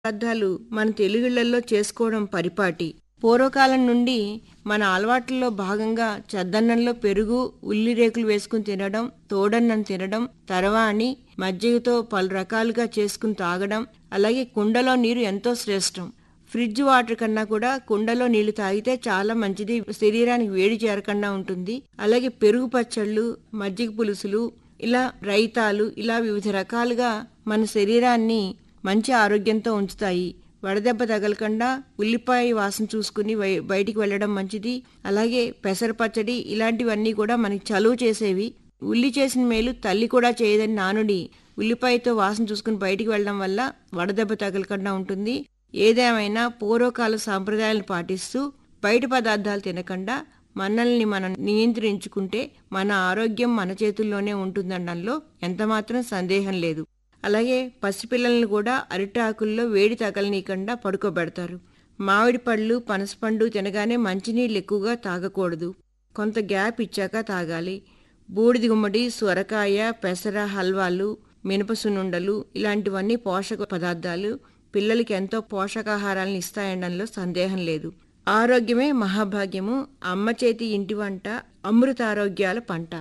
పదార్థాలు మన తెలుగుళ్లలో చేసుకోవడం పరిపాటి పూర్వకాలం నుండి మన అలవాట్లలో భాగంగా చద్దన్నంలో పెరుగు ఉల్లి రేకులు వేసుకుని తినడం తోడన్నం తినడం తర్వాణి మజ్జిగతో పలు రకాలుగా చేసుకుని తాగడం అలాగే కుండలో నీరు ఎంతో శ్రేష్టం ఫ్రిడ్జ్ వాటర్ కన్నా కూడా కుండలో నీళ్లు తాగితే చాలా మంచిది శరీరానికి వేడి చేరకుండా ఉంటుంది అలాగే పెరుగు పచ్చళ్ళు మజ్జిగ పులుసులు ఇలా రైతాలు ఇలా వివిధ రకాలుగా మన శరీరాన్ని మంచి ఆరోగ్యంతో ఉంచుతాయి వడదెబ్బ తగలకుండా ఉల్లిపాయ వాసన చూసుకుని బయ- బయటికి వెళ్ళడం మంచిది అలాగే పెసర పచ్చడి ఇలాంటివన్నీ కూడా మనకి చలువ చేసేవి ఉల్లి చేసిన మేలు తల్లి కూడా చేయదని నానుడి ఉల్లిపాయతో వాసన చూసుకుని బయటికి వెళ్ళడం వల్ల వడదెబ్బ తగలకుండా ఉంటుంది ఏదేమైనా పూర్వకాల సాంప్రదాయాలను పాటిస్తూ బయట పదార్థాలు తినకుండా మనల్ని మనం నియంత్రించుకుంటే మన ఆరోగ్యం మన చేతుల్లోనే ఉంటుందనడంలో ఎంతమాత్రం సందేహం లేదు అలాగే పసిపిల్లల్ని కూడా అరిటాకుల్లో వేడి తగలనీయకుండా పడుకోబెడతారు మామిడి పళ్ళు పనసపండు తినగానే మంచినీళ్ళు ఎక్కువగా తాగకూడదు కొంత గ్యాప్ ఇచ్చాక తాగాలి బూడిద గుమ్మడి సొరకాయ పెసర హల్వాలు మినప సున్నుండలు ఇలాంటివన్నీ పోషక పదార్థాలు పిల్లలకి ఎంతో పోషకాహారాలను ఇస్తాయనడంలో సందేహం లేదు ఆరోగ్యమే మహాభాగ్యము అమ్మ చేతి ఇంటి వంట అమృతారోగ్యాల పంట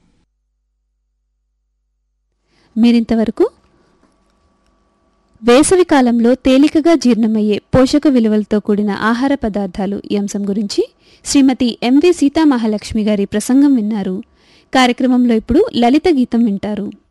మీరింతవరకు వేసవి కాలంలో తేలికగా జీర్ణమయ్యే పోషక విలువలతో కూడిన ఆహార పదార్థాలు ఈ అంశం గురించి శ్రీమతి ఎంవి సీతామహాలక్ష్మి గారి ప్రసంగం విన్నారు కార్యక్రమంలో ఇప్పుడు లలిత గీతం వింటారు